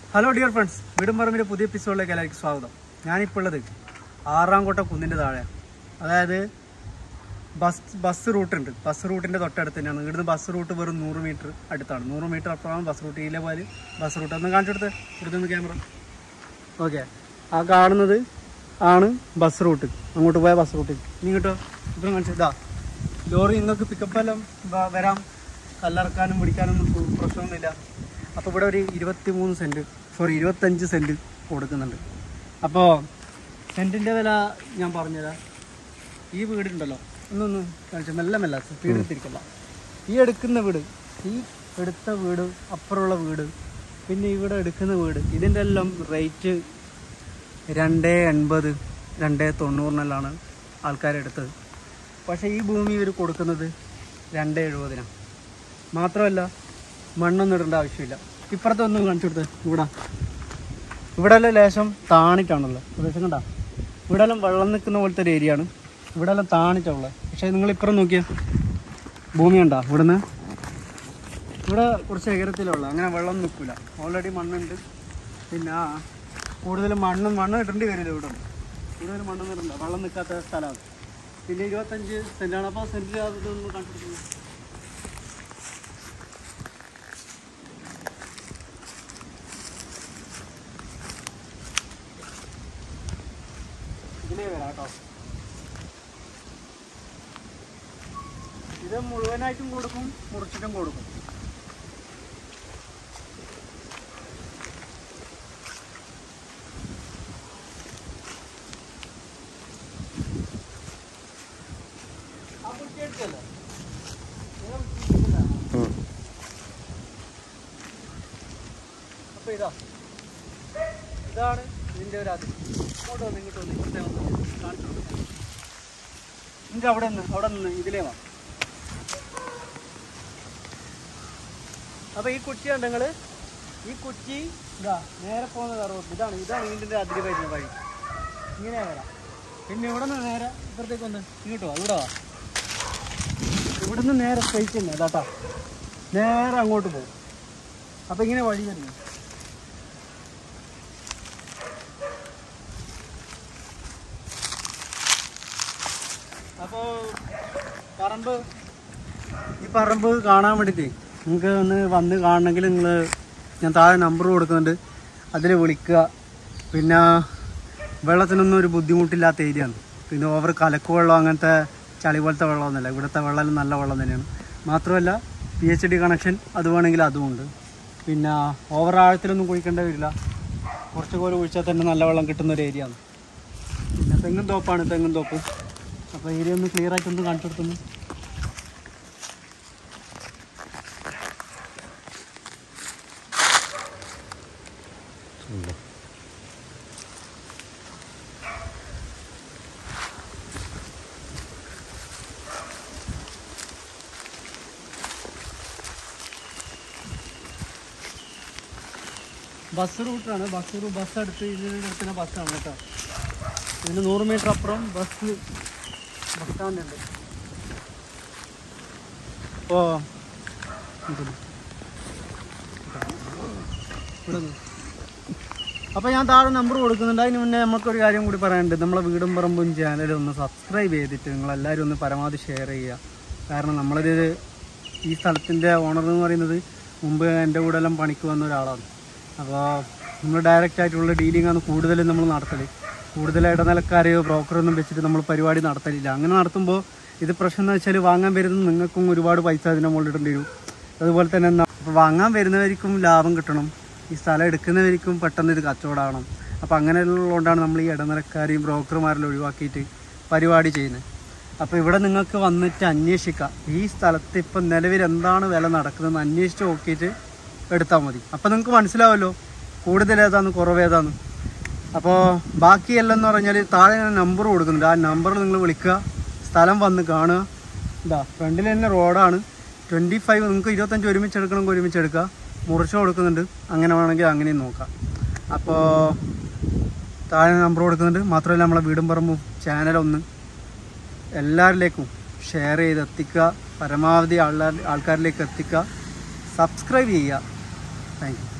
Hello dear friends വീടുംപറമ്പിൻ്റെ പുതിയ എപ്പിസോഡിലേക്ക് എല്ലാവർക്കും സ്വാഗതം ഞാനിപ്പോൾ ഉള്ളത് ആറാംകോട്ട കുന്നിൻ്റെ താഴെ അതായത് ബസ് ബസ് റൂട്ട് ഉണ്ട് ബസ് റൂട്ടിൻ്റെ തൊട്ടടുത്ത് തന്നെയാണ് ഇവിടുന്ന് ബസ് റൂട്ട് വെറും നൂറ് മീറ്റർ അടുത്താണ് നൂറ് മീറ്റർ അപ്പുറമാണ് ബസ് റൂട്ട് ഇതിലെ പോലെ ബസ് റൂട്ട് ഒന്ന് കാണിച്ചു കൊടുത്ത് ഇവിടുന്ന് ക്യാമറ ഓക്കെ ആ കാണുന്നത് ആണ് ബസ് റൂട്ട് അങ്ങോട്ട് പോയ ബസ് റൂട്ട് ഇനി ഇങ്ങോട്ടോ ഇപ്പം കാണിച്ചു ഇതാ ലോറി നിങ്ങൾക്ക് പിക്കപ്പ് എല്ലാം വ- വരാം കല്ലിറക്കാനും പിടിക്കാനൊന്നും പ്ര- പ്രശ്നമൊന്നുമില്ല അപ്പോൾ ഇവിടെ ഒരു ഇരുപത്തി മൂന്ന് സെൻറ്റ് സോറി ഇരുപത്തഞ്ച് സെൻറ്റ് കൊടുക്കുന്നുണ്ട് അപ്പോൾ സെൻറ്റിൻ്റെ വില ഞാൻ പറഞ്ഞുതരാം ഈ വീടുണ്ടല്ലോ ഒന്നൊന്ന് കാണിച്ചു മെല്ലെ മെല്ലെ സ്പീഡ് എടുത്തിരിക്കല്ല ഈ എടുക്കുന്ന വീട് ഈ എടുത്ത വീട് അപ്പുറമുള്ള വീട് പിന്നെ ഇവിടെ എടുക്കുന്ന വീട് ഇതിൻ്റെ എല്ലാം റേറ്റ് രണ്ട് എൺപത് രണ്ട് തൊണ്ണൂറിനെല്ലാണ് ആൾക്കാരെടുത്തത് പക്ഷേ ഈ ഭൂമി ഇവർ കൊടുക്കുന്നത് രണ്ട് എഴുപതിനാണ് മാത്രമല്ല മണ്ണൊന്നും ഇടേണ്ട ആവശ്യമില്ല ഇപ്പുറത്തെ ഒന്നും കാണിച്ചു കൊടുത്ത് ഇവിടെ ഇവിടെ എല്ലാം ലേശം താണിട്ടാണല്ലോ പ്രദേശം കണ്ട ഇവിടെ എല്ലാം വെള്ളം നിൽക്കുന്ന പോലത്തെ ഒരു ഏരിയ ആണ് ഇവിടെ എല്ലാം താണിട്ടുള്ളത് പക്ഷേ നിങ്ങൾ ഇപ്പുറം നോക്കിയാൽ ഭൂമി ഉണ്ടോ ഇവിടുന്ന് ഇവിടെ കുറച്ച് എകരത്തിലുള്ള അങ്ങനെ വെള്ളം നിൽക്കില്ല ഓൾറെഡി മണ്ണുണ്ട് പിന്നെ ആ കൂടുതൽ മണ്ണ് മണ്ണ് ഇടേണ്ടി വരില്ല ഇവിടെ കൂടുതൽ മണ്ണ് ഇടണ്ട വെള്ളം നിൽക്കാത്ത സ്ഥലമാണ് പിന്നെ ഇരുപത്തഞ്ച് സെൻറ്റാണ് അപ്പോൾ സെൻറ്റിൽ അതൊന്നും കണ്ടിട്ടില്ല ഇതിലേ വരാം കേട്ടോ ഇത് മുഴുവനായിട്ടും കൊടുക്കും മുറിച്ചിട്ടും കൊടുക്കും ആ കുറ്റി എടുത്തല്ലോ. നിങ്ങൾ കുറ്റിയിട്ടില്ല. അപ്പൊ ഇതാ ഇതാണ് ഇതിന്റെ ഒരു അത് ഇങ്ങോട്ട് വന്ന് ഇങ്ങോട്ട് വന്ന് ഇങ്ങോട്ടേ വന്ന് കാണിച്ചു കൊടുക്കാം നിങ്ങൾക്ക് അവിടെ നിന്ന് അവിടെ നിന്ന് ഇതിലേ വാ അപ്പൊ ഈ കുറ്റി ഉണ്ട് നിങ്ങള് ഈ കുറ്റി ഇതാ നേരെ പോകുന്നത് റോഡ് ഇതാണ് ഇതാണ് ഇതിന്റെ അതിര് വരുന്ന വഴി ഇങ്ങനെ വരാം പിന്നെ ഇവിടെ നിന്ന് നേരെ ഇപ്പുറത്തേക്ക് ഒന്ന് ഇങ്ങോട്ട് വാ ഇവിടെ വാ ഇവിടുന്ന് നേരെ സ്ട്രൈറ്റ് തന്നെ അതാട്ടാ നേരെ അങ്ങോട്ട് പോകും അപ്പൊ ഇങ്ങനെ വഴി വരുന്നു അപ്പോ പറമ്പ് ഈ പറമ്പ് കാണാൻ വേണ്ടിയിട്ട് നിങ്ങൾക്ക് ഒന്ന് വന്ന് കാണണമെങ്കിൽ നിങ്ങൾ ഞാൻ താഴെ നമ്പർ കൊടുക്കുന്നുണ്ട് അതിൽ വിളിക്കുക പിന്നെ വെള്ളത്തിനൊന്നും ഒരു ബുദ്ധിമുട്ടില്ലാത്ത ഏരിയ ആണ് പിന്നെ ഓവർ കലക്ക് വെള്ളം അങ്ങനത്തെ ചളി പോലത്തെ വെള്ളമൊന്നുമില്ല ഇവിടുത്തെ വെള്ളം നല്ല വെള്ളം തന്നെയാണ് മാത്രമല്ല പി എച്ച് ഡി കണക്ഷൻ അത് വേണമെങ്കിൽ അതുമുണ്ട് പിന്നെ ഓവർ ആഴത്തിലൊന്നും കുഴിക്കേണ്ടി വരില്ല കുറച്ച് പോലെ കുഴിച്ചാൽ തന്നെ നല്ല വെള്ളം കിട്ടുന്ന ഒരു ഏരിയ ആണ് പിന്നെ തെങ്ങും തോപ്പാണ് തെങ്ങും തോപ്പ് അപ്പോൾ ഏരിയ ഒന്ന് ക്ലിയർ ആയിട്ട് ഒന്ന് കാണിച്ചു കൊടുക്കുന്നു ബസ് റൂട്ടാണ് ബസ് റൂ ബസ് അടുത്ത് ഇതിൻ്റെ അടുത്തുള്ള ബസ്സാണ് കേട്ടോ ഇതിന് നൂറ് മീറ്റർ അപ്പുറം ബസ് ബസ് സ്റ്റാൻഡ് ഉണ്ട് അപ്പോൾ അപ്പോൾ ഞാൻ താഴെ നമ്പർ കൊടുക്കുന്നുണ്ട് അതിന് മുന്നേ നമുക്കൊരു കാര്യം കൂടി പറയാനുണ്ട് നമ്മളെ വീടും പറമ്പും ചാനലും ഒന്ന് സബ്സ്ക്രൈബ് ചെയ്തിട്ട് നിങ്ങളെല്ലാവരും ഒന്ന് പരമാവധി ഷെയർ ചെയ്യുക കാരണം നമ്മളൊരു ഈ സ്ഥലത്തിൻ്റെ ഓണർ എന്ന് പറയുന്നത് മുമ്പ് എൻ്റെ കൂടെ എല്ലാം പണിക്ക് വന്ന ഒരാളാണ് അപ്പോൾ നമ്മൾ ഡയറക്റ്റ് ആയിട്ടുള്ള ഡീലിംഗ് ആണ് കൂടുതലും നമ്മൾ നടത്തൽ കൂടുതൽ ഇടനിലക്കാരെയോ ബ്രോക്കറൊന്നും വെച്ചിട്ട് നമ്മൾ പരിപാടി നടത്തലില്ല അങ്ങനെ നടത്തുമ്പോൾ ഇത് പ്രശ്നം എന്ന് വെച്ചാൽ വാങ്ങാൻ വരുന്ന നിങ്ങൾക്കും ഒരുപാട് പൈസ അതിൻ്റെ മുകളിൽ ഇടേണ്ടി വരും അതുപോലെ തന്നെ എന്താ അപ്പോൾ വാങ്ങാൻ വരുന്നവർക്കും ലാഭം കിട്ടണം ഈ സ്ഥലം എടുക്കുന്നവർക്കും പെട്ടെന്ന് ഇത് കച്ചവടമാകണം അപ്പോൾ അങ്ങനെയുള്ളതുകൊണ്ടാണ് നമ്മൾ ഈ ഇടനിലക്കാരെയും ബ്രോക്കർമാരെല്ലാം ഒഴിവാക്കിയിട്ട് പരിപാടി ചെയ്യുന്നത് അപ്പോൾ ഇവിടെ നിങ്ങൾക്ക് വന്നിട്ട് അന്വേഷിക്കാം ഈ സ്ഥലത്ത് ഇപ്പം നിലവിൽ എന്താണ് വില നടക്കുന്നതെന്ന് അന്വേഷിച്ച് നോക്കിയിട്ട് എടുത്താൽ മതി അപ്പോൾ നിങ്ങൾക്ക് മനസ്സിലാവുമല്ലോ കൂടുതൽ ഏതാന്ന് കുറവ് ഏതാന്ന് അപ്പോൾ ബാക്കിയെല്ലാം എന്ന് പറഞ്ഞാൽ താഴെ ഞാൻ നമ്പർ കൊടുക്കുന്നുണ്ട് ആ നമ്പറിൽ നിങ്ങൾ വിളിക്കുക സ്ഥലം വന്ന് കാണുക ഇതാ ഫ്രണ്ടിൽ തന്നെ റോഡാണ് ട്വൻറ്റി ഫൈവ് നിങ്ങൾക്ക് ഇരുപത്തഞ്ച് ഒരുമിച്ച് എടുക്കണമെങ്കിൽ ഒരുമിച്ച് എടുക്കുക മുറിച്ച് കൊടുക്കുന്നുണ്ട് അങ്ങനെ വേണമെങ്കിൽ അങ്ങനെയും നോക്കാം അപ്പോൾ താഴെ നമ്പർ കൊടുക്കുന്നുണ്ട് മാത്രമല്ല നമ്മളെ വീടും പറമ്പും ചാനലൊന്ന് എല്ലാവരിലേക്കും ഷെയർ ചെയ്ത് എത്തിക്കുക പരമാവധി ആൾക്കാർ ആൾക്കാരിലേക്ക് എത്തിക്കുക സബ്സ്ക്രൈബ് ചെയ്യുക താങ്ക് യു